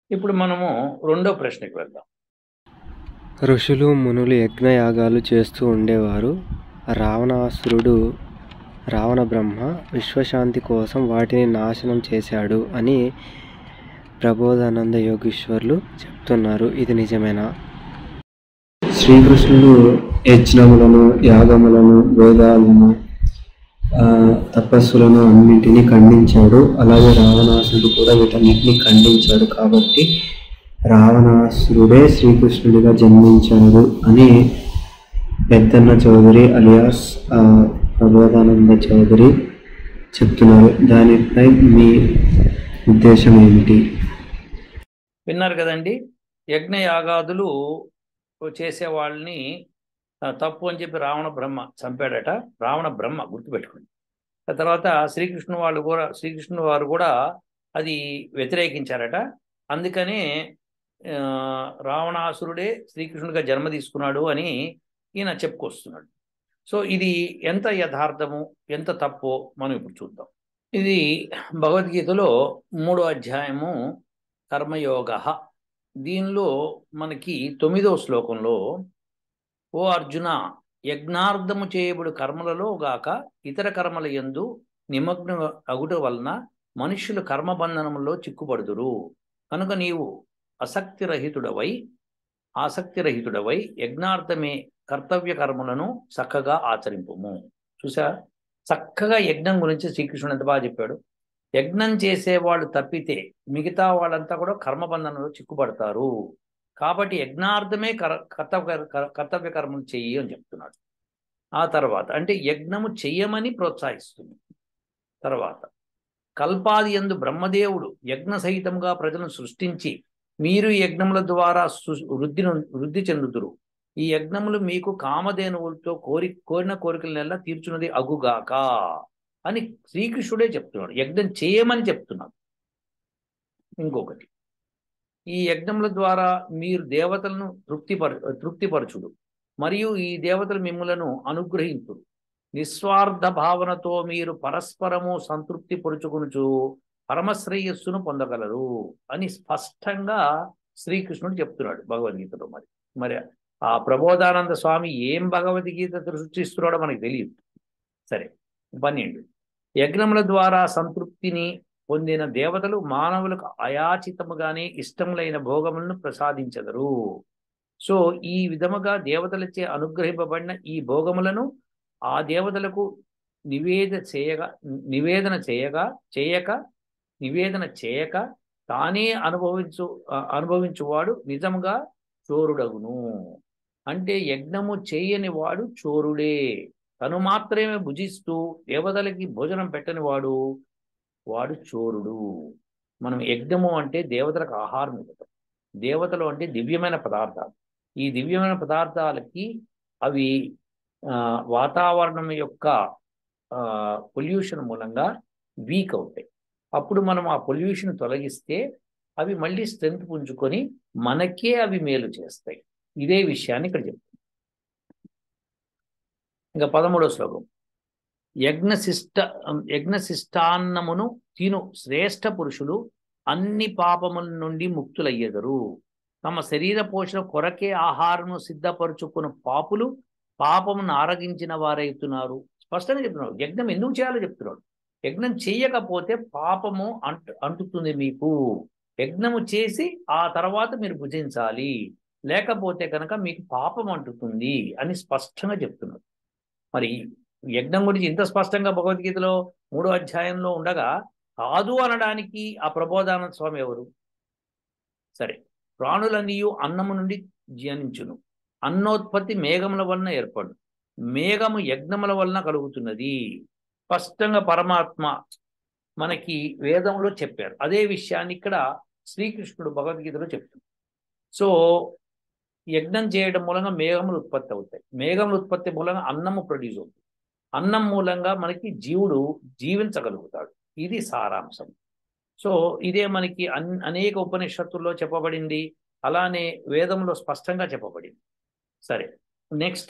ఇప్పుడు మనము రెండో ప్రశ్నకి వెళ్దాం ఋషులు మునులు యజ్ఞయాగాలు చేస్తూ ఉండేవారు రావణాసురుడు రావణ బ్రహ్మ విశ్వశాంతి కోసం వాటిని నాశనం చేశాడు అని ప్రబోధానంద యోగీశ్వర్లు చెప్తున్నారు ఇది నిజమేనా శ్రీకృష్ణుడు యజ్ఞములను యాగములను వేదాలను ఆ, తపస్సులను అన్నింటినీ ఖండించాడు అలాగే రావణాసురుడు కూడా వీటన్నిటిని ఖండించాడు కాబట్టి రావణాసురుడే శ్రీకృష్ణుడిగా జన్మించాడు అని పెద్దన్న చౌదరి అలియాస్ ఆ, ప్రబోధానంద చౌదరి చెప్తున్నారు దానిపై మీ ఉద్దేశం ఏమిటి విన్నారు కదండి యజ్ఞ యాగాదులు చేసే వాళ్ళని ఆ, తప్పు అని చెప్పి రావణ బ్రహ్మ చంపాడట రావణ బ్రహ్మ గుర్తుపెట్టుకోండి ఆ తర్వాత శ్రీకృష్ణు వాళ్ళు కూడా శ్రీకృష్ణు వారు కూడా అది వ్యతిరేకించారట అందుకనే ఆ, రావణాసురుడే శ్రీకృష్ణుడిగా జన్మ తీసుకున్నాడు అని ఈయన చెప్పుకొస్తున్నాడు సో ఇది ఎంత యథార్థము ఎంత తప్పో మనం ఇప్పుడు చూద్దాం ఇది భగవద్గీతలో మూడో అధ్యాయము కర్మయోగ దీనిలో మనకి తొమ్మిదో శ్లోకంలో ఓ అర్జున యజ్ఞార్థము చేయబడు కర్మలలో గాక ఇతర కర్మల యందు నిమగ్న అగుట వలన మనుష్యులు కర్మబంధనములో చిక్కుపడుదురు కనుక నీవు అసక్తిరహితుడవై ఆసక్తిరహితుడవై యజ్ఞార్థమే కర్తవ్య కర్మలను చక్కగా ఆచరింపుము చూసా చక్కగా యజ్ఞం గురించి శ్రీకృష్ణుడు ఎంత బాగా చెప్పాడు యజ్ఞం చేసేవాళ్ళు తప్పితే మిగతా వాళ్ళంతా కూడా కర్మబంధనంలో చిక్కుపడతారు కాబట్టి యజ్ఞార్థమే కర కర్తవ్య కర్- కర్తవ్య కర్మలు చెయ్యి అని చెప్తున్నాడు ఆ తర్వాత అంటే యజ్ఞము చెయ్యమని ప్రోత్సహిస్తుంది తర్వాత కల్పాది యందు బ్రహ్మదేవుడు యజ్ఞ సహితంగా ప్రజలను సృష్టించి మీరు ఈ యజ్ఞముల ద్వారా సు- వృద్ధి ను- వృద్ధి చెందుతురు ఈ యజ్ఞములు మీకు కామధేనువులతో కోరి కోరిన కోరికలనెల్లా తీర్చున్నది అగుగాక అని శ్రీకృష్ణుడే చెప్తున్నాడు యజ్ఞం చేయమని చెప్తున్నాడు ఇంకొకటి ఈ యజ్ఞముల ద్వారా మీరు దేవతలను తృప్తిపర తృప్తిపరచుడు మరియు ఈ దేవతలు మిమ్మలను అనుగ్రహించుడు నిస్వార్థ భావనతో మీరు పరస్పరము సంతృప్తి పరుచుకొనుచు పరమశ్రేయస్సును పొందగలరు అని స్పష్టంగా శ్రీకృష్ణుడు చెప్తున్నాడు భగవద్గీతలో మరి మరి ఆ ప్రబోధానంద స్వామి ఏం భగవద్గీత సృష్టిస్తున్నాడో మనకి తెలియదు సరే పన్నెండు యజ్ఞముల ద్వారా సంతృప్తిని పొందిన దేవతలు మానవులకు అయాచితముగానే ఇష్టములైన భోగములను ప్రసాదించదరు సో ఈ విధముగా దేవతలచే అనుగ్రహింపబడిన ఈ భోగములను ఆ దేవతలకు నివేద చేయగా నివేదన చేయగా చేయక నివేదన చేయక తానే అనుభవించు ఆ, అనుభవించువాడు నిజముగా చోరుడగును అంటే యజ్ఞము చేయని వాడు చోరుడే తను మాత్రమే భుజిస్తూ దేవతలకి భోజనం పెట్టని వాడు వాడు చోరుడు మనం యజ్ఞము అంటే దేవతలకు ఆహారం ఇవ్వటం దేవతలు అంటే దివ్యమైన పదార్థాలు ఈ దివ్యమైన పదార్థాలకి అవి ఆ, వాతావరణం యొక్క పొల్యూషన్ మూలంగా వీక్ అవుతాయి అప్పుడు మనం ఆ పొల్యూషన్ తొలగిస్తే అవి మళ్ళీ స్ట్రెంగ్త్ పుంజుకొని మనకే అవి మేలు చేస్తాయి ఇదే విషయాన్ని ఇక్కడ చెప్తాం ఇంకా పదమూడో శ్లోకం యజ్ఞశిష్ట యజ్ఞశిష్టాన్నమును తిను శ్రేష్ఠ పురుషులు అన్ని పాపముల నుండి ముక్తులయ్యెదరు తమ శరీర పోషణ కొరకే ఆహారము సిద్ధపరుచుకున్న పాపులు పాపమును ఆరగించిన వారైతున్నారు స్పష్టంగా చెప్తున్నాడు యజ్ఞం ఎందుకు చేయాలో చెప్తున్నాడు యజ్ఞం చేయకపోతే పాపము అంటు అంటుతుంది మీకు యజ్ఞము చేసి ఆ తర్వాత మీరు భుజించాలి లేకపోతే కనుక మీకు పాపం అంటుతుంది అని స్పష్టంగా చెప్తున్నాడు మరి యజ్ఞం గురించి ఇంత స్పష్టంగా భగవద్గీతలో మూడో అధ్యాయంలో ఉండగా కాదు అనడానికి ఆ ప్రబోధానంద స్వామి ఎవరు సరే ప్రాణులన్నీయు అన్నము నుండి జనించును అన్నోత్పత్తి మేఘముల వలన ఏర్పడు మేఘము యజ్ఞముల వలన కలుగుతున్నది స్పష్టంగా పరమాత్మ మనకి వేదంలో చెప్పారు అదే విషయాన్ని ఇక్కడ శ్రీకృష్ణుడు భగవద్గీతలో చెప్తుంది సో యజ్ఞం చేయడం మూలంగా మేఘములు ఉత్పత్తి అవుతాయి మేఘములు ఉత్పత్తి మూలంగా అన్నము ప్రొడ్యూస్ అవుతుంది అన్నం మూలంగా మనకి జీవుడు జీవించగలుగుతాడు ఇది సారాంశం సో ఇదే మనకి అన్ అనేక ఉపనిషత్తుల్లో చెప్పబడింది అలానే వేదంలో స్పష్టంగా చెప్పబడింది సరే నెక్స్ట్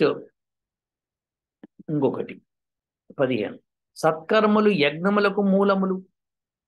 ఇంకొకటి పదిహేను సత్కర్మలు యజ్ఞములకు మూలములు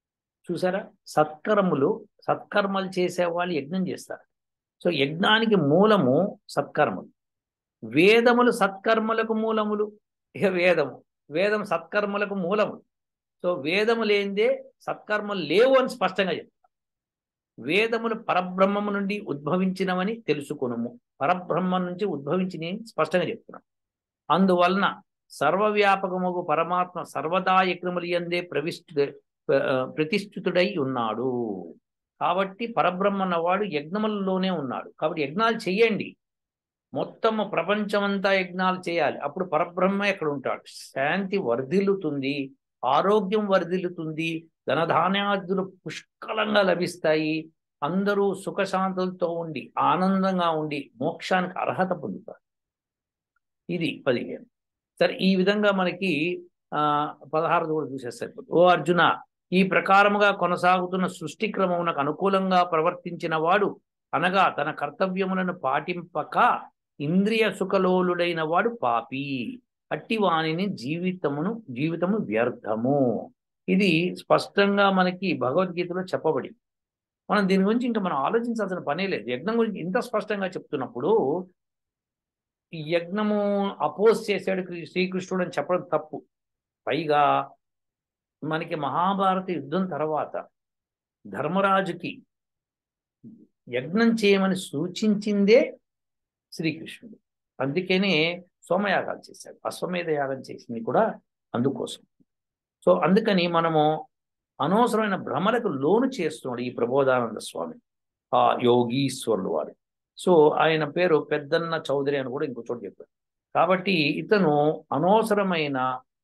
చూసారా సత్కర్మలు సత్కర్మలు చేసే వాళ్ళు యజ్ఞం చేస్తారు సో యజ్ఞానికి మూలము సత్కర్మలు వేదములు సత్కర్మలకు మూలములు ఇక వేదము వేదం సత్కర్మలకు మూలములు సో వేదము లేనిదే సత్కర్మలు లేవు అని స్పష్టంగా చెప్తారు వేదములు పరబ్రహ్మము నుండి ఉద్భవించినవని తెలుసుకునము పరబ్రహ్మం నుంచి ఉద్భవించినవి స్పష్టంగా చెప్తున్నాం అందువలన సర్వవ్యాపకముగు పరమాత్మ సర్వదా యజ్ఞములు ఎందే ప్రవిష్టు ప్రతిష్ఠితుడై ఉన్నాడు కాబట్టి పరబ్రహ్మ అన్నవాడు యజ్ఞములలోనే ఉన్నాడు కాబట్టి యజ్ఞాలు చెయ్యండి మొత్తము ప్రపంచమంతా యజ్ఞాలు చేయాలి అప్పుడు పరబ్రహ్మ ఎక్కడ ఉంటాడు శాంతి వర్ధిల్లుతుంది ఆరోగ్యం వర్ధిల్లుతుంది ధనధాన్యాదులు పుష్కలంగా లభిస్తాయి అందరూ సుఖశాంతులతో ఉండి ఆనందంగా ఉండి మోక్షానికి అర్హత పొందుతారు ఇది పదిహేను సరే ఈ విధంగా మనకి ఆ పదహారు కూడా చూసేస్తారు ఓ అర్జున ఈ ప్రకారముగా కొనసాగుతున్న సృష్టి క్రమమునకు అనుకూలంగా ప్రవర్తించిన వాడు అనగా తన కర్తవ్యములను పాటింపక ఇంద్రియ సుఖలోలుడైన వాడు పాపి అట్టి వాణిని జీవితమును జీవితము వ్యర్థము ఇది స్పష్టంగా మనకి భగవద్గీతలో చెప్పబడి మనం దీని గురించి ఇంకా మనం ఆలోచించాల్సిన పనే లేదు యజ్ఞం గురించి ఇంత స్పష్టంగా చెప్తున్నప్పుడు ఈ యజ్ఞము అపోజ్ చేశాడు శ్రీకృష్ణుడు అని చెప్పడం తప్పు పైగా మనకి మహాభారత యుద్ధం తర్వాత ధర్మరాజుకి యజ్ఞం చేయమని సూచించిందే శ్రీకృష్ణుడు అందుకనే సోమయాగాలు చేశాడు అశ్వమేధ యాగం చేసింది కూడా అందుకోసం సో అందుకని మనము అనవసరమైన భ్రమలకు లోను చేస్తున్నాడు ఈ ప్రబోధానంద స్వామి ఆ యోగీశ్వరుడు వారు సో ఆయన పేరు పెద్దన్న చౌదరి అని కూడా ఇంకో చోటు చెప్పారు కాబట్టి ఇతను అనవసరమైన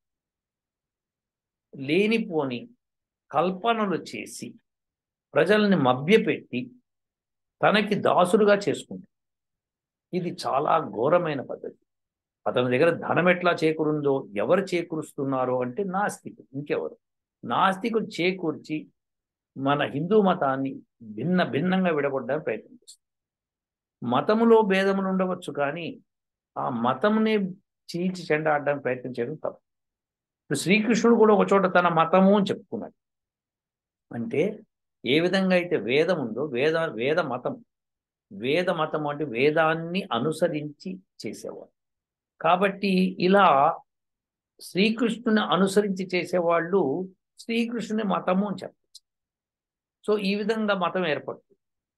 లేనిపోని కల్పనలు చేసి ప్రజల్ని మభ్యపెట్టి తనకి దాసుడుగా చేసుకుంటాడు ఇది చాలా ఘోరమైన పద్ధతి అతని దగ్గర ధనం ఎట్లా చేకూరుందో ఎవరు చేకూరుస్తున్నారో అంటే నాస్తికులు ఇంకెవరు నాస్తికులు చేకూర్చి మన హిందూ మతాన్ని భిన్న భిన్నంగా విడగొట్టడానికి ప్రయత్నం చేస్తారు మతములో భేదములు ఉండవచ్చు కానీ ఆ మతమునే చీల్చి చెండాడడానికి ప్రయత్నం చేయడం తప్పు ఇప్పుడు శ్రీకృష్ణుడు కూడా ఒక చోట తన మతము అని చెప్పుకున్నాడు అంటే ఏ విధంగా అయితే వేదం ఉందో వేద వేద మతం వేద మతం అంటే వేదాన్ని అనుసరించి చేసేవాడు కాబట్టి ఇలా శ్రీకృష్ణుని అనుసరించి చేసేవాళ్ళు శ్రీకృష్ణుని మతము అని చెప్పచ్చు సో ఈ విధంగా మతం ఏర్పడుతుంది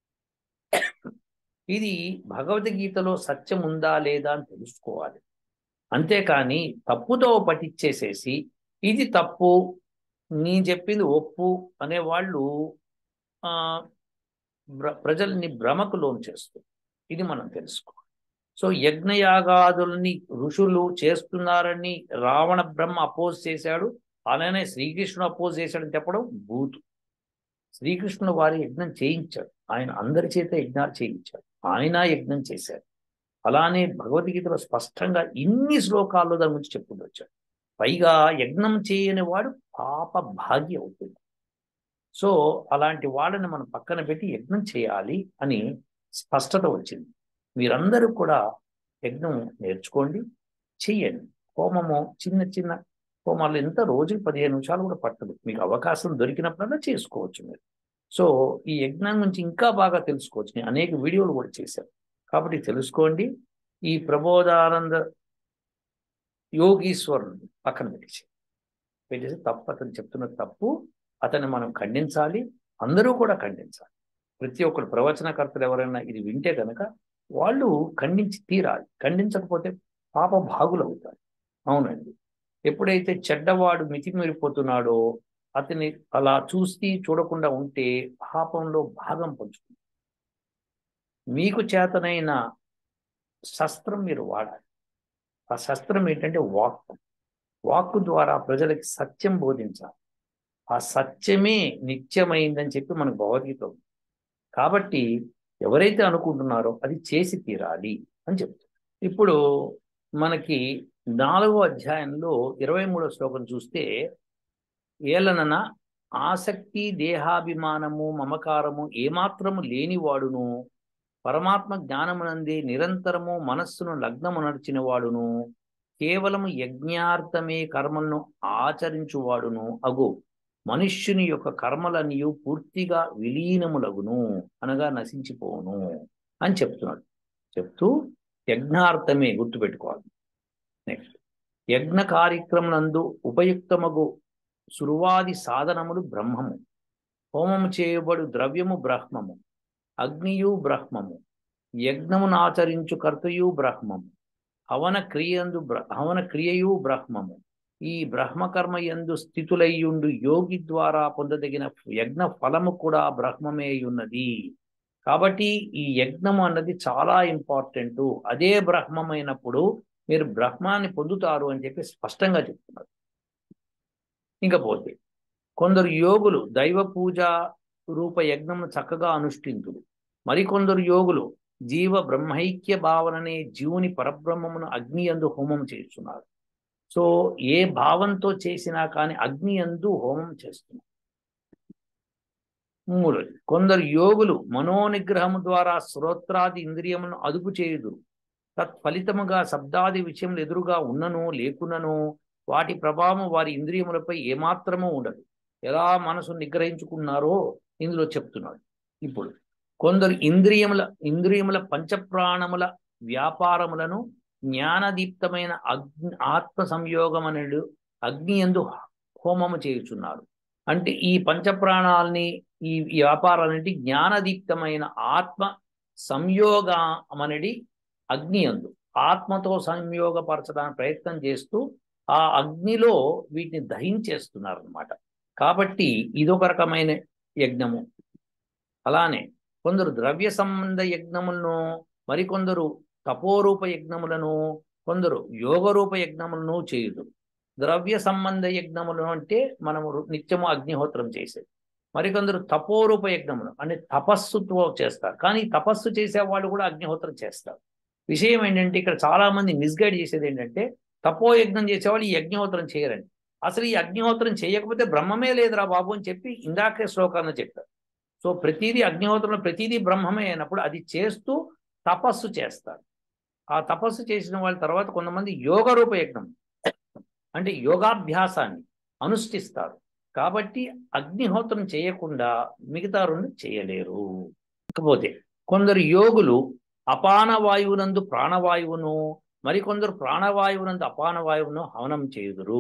ఇది భగవద్గీతలో సత్యం ఉందా లేదా అని తెలుసుకోవాలి అంతేకాని తప్పుతో పట్టించేసేసి ఇది తప్పు నీ చెప్పింది ఒప్పు అనేవాళ్ళు ప్రజల్ని భ్రమకు లోను చేస్తుంది ఇది మనం తెలుసుకోవాలి సో యజ్ఞయాగాదుల్ని ఋషులు చేస్తున్నారని రావణ బ్రహ్మ అపోజ్ చేశాడు అలానే శ్రీకృష్ణుడు అపోజ్ చేశాడని చెప్పడం బూతు శ్రీకృష్ణుడు వారి యజ్ఞం చేయించాడు ఆయన అందరి చేత యజ్ఞాలు చేయించాడు ఆయన యజ్ఞం చేశాడు అలానే భగవద్గీతలో స్పష్టంగా ఇన్ని శ్లోకాల్లో దాని గురించి చెప్పుకుంటూ వచ్చాడు పైగా యజ్ఞం చేయని వాడు పాప భాగ్య అవుతుంది సో అలాంటి వాళ్ళని మనం పక్కన పెట్టి యజ్ఞం చేయాలి అని స్పష్టత వచ్చింది మీరందరూ కూడా యజ్ఞం నేర్చుకోండి చెయ్యండి హోమము చిన్న చిన్న హోమాలు ఎంత రోజుకి పదిహేను నిమిషాలు కూడా పట్టదు మీకు అవకాశం దొరికినప్పుడల్లా చేసుకోవచ్చు మీరు సో ఈ యజ్ఞం గురించి ఇంకా బాగా తెలుసుకోవచ్చు నేను అనేక వీడియోలు కూడా చేశాను కాబట్టి తెలుసుకోండి ఈ ప్రబోధానంద యోగీశ్వరుని పక్కన పెట్టేసి పెట్టేసి తప్పు అతను చెప్తున్న తప్పు అతన్ని మనం ఖండించాలి అందరూ కూడా ఖండించాలి ప్రతి ఒక్కరు ప్రవచనకర్తలు ఎవరైనా ఇది వింటే కనుక వాళ్ళు ఖండించి తీరాలి ఖండించకపోతే పాప భాగులు అవుతారు అవునండి ఎప్పుడైతే చెడ్డవాడు మితిమీరిపోతున్నాడో అతని అలా చూసి చూడకుండా ఉంటే పాపంలో భాగం పంచుతుంది మీకు చేతనైన శస్త్రం మీరు వాడాలి ఆ శస్త్రం ఏంటంటే వాక్కు వాక్కు ద్వారా ప్రజలకి సత్యం బోధించాలి ఆ సత్యమే నిత్యమైందని చెప్పి మనకు భగవద్గీత ఉంది కాబట్టి ఎవరైతే అనుకుంటున్నారో అది చేసి తీరాలి అని చెప్తారు ఇప్పుడు మనకి నాలుగో అధ్యాయంలో ఇరవై మూడో శ్లోకం చూస్తే ఏలనన ఆసక్తి దేహాభిమానము మమకారము ఏమాత్రము లేనివాడును పరమాత్మ జ్ఞానమునందే నిరంతరము మనస్సును లగ్నము నడిచిన వాడును కేవలము యజ్ఞార్థమే కర్మలను ఆచరించువాడును అగు మనుష్యుని యొక్క కర్మలనియు పూర్తిగా విలీనములగును అనగా నశించిపోవును అని చెప్తున్నాడు చెప్తూ యజ్ఞార్థమే గుర్తుపెట్టుకోవాలి నెక్స్ట్ యజ్ఞ కార్యక్రమనందు ఉపయుక్తమగు సురువాది సాధనములు బ్రహ్మము హోమము చేయబడు ద్రవ్యము బ్రహ్మము అగ్నియు బ్రహ్మము యజ్ఞమును ఆచరించు కర్తయు బ్రహ్మము హవన క్రియందు బ్ర హవన క్రియయు బ్రహ్మము ఈ బ్రహ్మకర్మ ఎందు స్థితులయ్యుండు యోగి ద్వారా పొందదగిన యజ్ఞ ఫలము కూడా బ్రహ్మమే ఉన్నది కాబట్టి ఈ యజ్ఞము అన్నది చాలా ఇంపార్టెంట్ అదే బ్రహ్మమైనప్పుడు మీరు బ్రహ్మాన్ని పొందుతారు అని చెప్పి స్పష్టంగా చెప్తున్నారు ఇంకపోతే కొందరు యోగులు దైవ పూజ రూప యజ్ఞమును చక్కగా అనుష్ఠింతుడు మరికొందరు యోగులు జీవ బ్రహ్మైక్య భావననే జీవుని పరబ్రహ్మమును అగ్ని అందు హోమం చేస్తున్నారు సో ఏ భావంతో చేసినా కానీ అగ్ని అందు హోమం చేస్తున్నారు మూడోది కొందరు యోగులు మనోనిగ్రహము ద్వారా శ్రోత్రాది ఇంద్రియములను అదుపు చేయుదురు తత్ఫలితముగా శబ్దాది విషయములు ఎదురుగా ఉన్నను లేకున్నను వాటి ప్రభావం వారి ఇంద్రియములపై ఏమాత్రమూ ఉండదు ఎలా మనసు నిగ్రహించుకున్నారో ఇందులో చెప్తున్నాడు ఇప్పుడు కొందరు ఇంద్రియముల ఇంద్రియముల పంచప్రాణముల వ్యాపారములను జ్ఞానదీప్తమైన అగ్ని ఆత్మ సంయోగమనుడు అగ్ని ఎందు హోమము చేయుచున్నారు అంటే ఈ పంచప్రాణాలని ఈ వ్యాపారాలంటే జ్ఞానదీప్తమైన ఆత్మ సంయోగమనడి అగ్ని అందు ఆత్మతో సంయోగపరచడానికి ప్రయత్నం చేస్తూ ఆ అగ్నిలో వీటిని దహించేస్తున్నారు అనమాట కాబట్టి ఇదొక రకమైన యజ్ఞము అలానే కొందరు ద్రవ్య సంబంధ యజ్ఞములను మరికొందరు తపోరూప యజ్ఞములను కొందరు యోగరూప యజ్ఞములను చేయుదు ద్రవ్య సంబంధ యజ్ఞములు అంటే మనము నిత్యము అగ్నిహోత్రం చేసేది మరికొందరు తపోరూప యజ్ఞములు అంటే తపస్సుతో చేస్తారు కానీ తపస్సు చేసే వాళ్ళు కూడా అగ్నిహోత్రం చేస్తారు విషయం ఏంటంటే ఇక్కడ చాలా మంది మిస్గైడ్ చేసేది ఏంటంటే తపో యజ్ఞం చేసేవాళ్ళు ఈ యజ్ఞహోత్రం చేయరండి అసలు ఈ అగ్నిహోత్రం చేయకపోతే బ్రహ్మమే లేదురా బాబు అని చెప్పి ఇందాకే శ్లోకాన్ని చెప్పారు సో ప్రతిదీ అగ్నిహోత్రంలో ప్రతిదీ బ్రహ్మమే అయినప్పుడు అది చేస్తూ తపస్సు చేస్తారు ఆ తపస్సు చేసిన వాళ్ళ తర్వాత కొంతమంది యోగ రూప యజ్ఞం అంటే యోగాభ్యాసాన్ని అనుష్ఠిస్తారు కాబట్టి అగ్నిహోత్రం చేయకుండా మిగతా రెండు చేయలేరు ఇకపోతే కొందరు యోగులు అపాన వాయువునందు ప్రాణవాయువును మరికొందరు ప్రాణవాయువునందు అపాన వాయువును హవనం చేయుదురు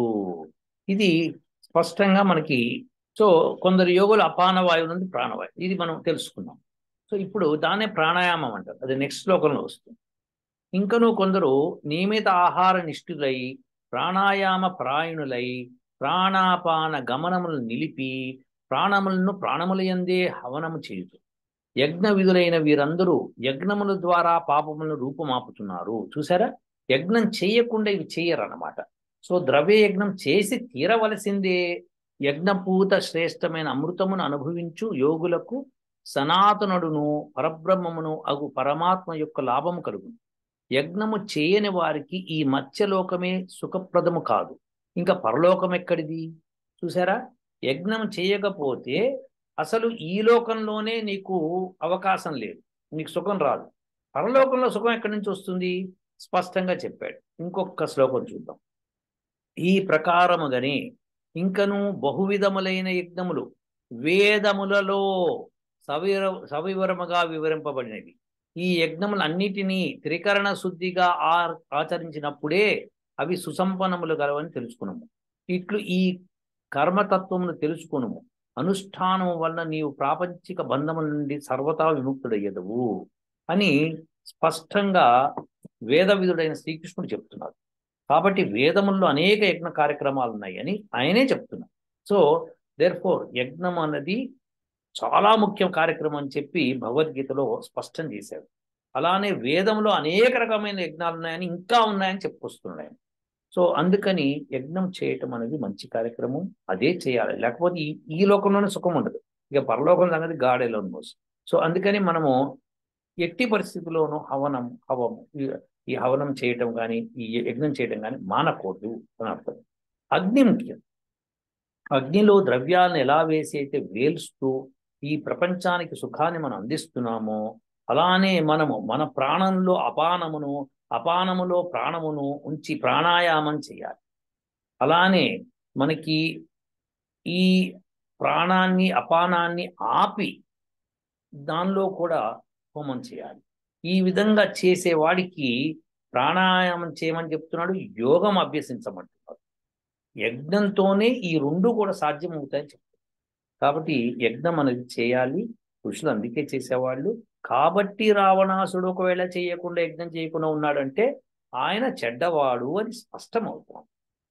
ఇది స్పష్టంగా మనకి సో కొందరు యోగులు అపాన వాయువునందు ప్రాణవాయువు ఇది మనం తెలుసుకున్నాం సో ఇప్పుడు దాన్నే ప్రాణాయామం అంటారు అది నెక్స్ట్ శ్లోకంలో వస్తుంది ఇంకనూ కొందరు నియమిత ఆహార నిష్ఠులై ప్రాణాయామ ప్రాయుణులై ప్రాణాపాన గమనములను నిలిపి ప్రాణములను ప్రాణములయందే హవనము చేయుదు యజ్ఞ విధులైన వీరందరూ యజ్ఞముల ద్వారా పాపములను రూపుమాపుతున్నారు చూసారా యజ్ఞం చేయకుండా ఇవి చేయరన్నమాట సో ద్రవ్య యజ్ఞం చేసి తీరవలసిందే యజ్ఞపూత శ్రేష్టమైన అమృతమును అనుభవించు యోగులకు సనాతనుడును పరబ్రహ్మమును అగు పరమాత్మ యొక్క లాభము కలుగును యజ్ఞము చేయని వారికి ఈ మత్స్యలోకమే సుఖప్రదము కాదు ఇంకా పరలోకం ఎక్కడిది చూసారా యజ్ఞం చేయకపోతే అసలు ఈ లోకంలోనే నీకు అవకాశం లేదు నీకు సుఖం రాదు పరలోకంలో సుఖం ఎక్కడి నుంచి వస్తుంది స్పష్టంగా చెప్పాడు ఇంకొక శ్లోకం చూద్దాం ఈ ప్రకారముగానే ఇంకను బహువిధములైన యజ్ఞములు వేదములలో సవిర సవివరముగా వివరింపబడినవి ఈ యజ్ఞములన్నిటినీ త్రికరణ శుద్ధిగా ఆ ఆచరించినప్పుడే అవి సుసంపన్నములు గలవని తెలుసుకున్నాము ఇట్లు ఈ కర్మతత్వమును తెలుసుకునుము అనుష్ఠానము వలన నీవు ప్రాపంచిక బంధముల నుండి సర్వతా విముక్తుడయ్యదవు అని స్పష్టంగా వేద విధుడైన శ్రీకృష్ణుడు చెప్తున్నారు కాబట్టి వేదముల్లో అనేక యజ్ఞ కార్యక్రమాలు ఉన్నాయి అని ఆయనే చెప్తున్నారు సో దేర్ ఫోర్ యజ్ఞం అన్నది చాలా ముఖ్య కార్యక్రమం అని చెప్పి భగవద్గీతలో స్పష్టం చేశాడు అలానే వేదంలో అనేక రకమైన యజ్ఞాలు ఉన్నాయని ఇంకా ఉన్నాయని చెప్పుకొస్తున్నాడు ఆయన సో అందుకని యజ్ఞం చేయటం అనేది మంచి కార్యక్రమం అదే చేయాలి లేకపోతే ఈ ఈ లోకంలోనే సుఖం ఉండదు ఇక పరలోకం సంగతి గాడేలో మోస్ సో అందుకని మనము ఎట్టి పరిస్థితుల్లోనూ హవనం హవము ఈ హవనం చేయటం కానీ ఈ యజ్ఞం చేయటం కానీ మానకూడదు అని అర్థం అగ్ని ముఖ్యం అగ్నిలో ద్రవ్యాలను ఎలా వేసి అయితే వేలుస్తూ ఈ ప్రపంచానికి సుఖాన్ని మనం అందిస్తున్నామో అలానే మనము మన ప్రాణంలో అపానమును అపానములో ప్రాణమును ఉంచి ప్రాణాయామం చేయాలి అలానే మనకి ఈ ప్రాణాన్ని అపానాన్ని ఆపి దానిలో కూడా హోమం చేయాలి ఈ విధంగా చేసేవాడికి ప్రాణాయామం చేయమని చెప్తున్నాడు యోగం అభ్యసించమంటున్నాడు యజ్ఞంతోనే ఈ రెండు కూడా సాధ్యమవుతాయని చెప్తున్నారు కాబట్టి యజ్ఞం అనేది చేయాలి ఋషులు అందుకే చేసేవాళ్ళు కాబట్టి రావణాసుడు ఒకవేళ చేయకుండా యజ్ఞం చేయకుండా ఉన్నాడంటే ఆయన చెడ్డవాడు అని స్పష్టమవుతాం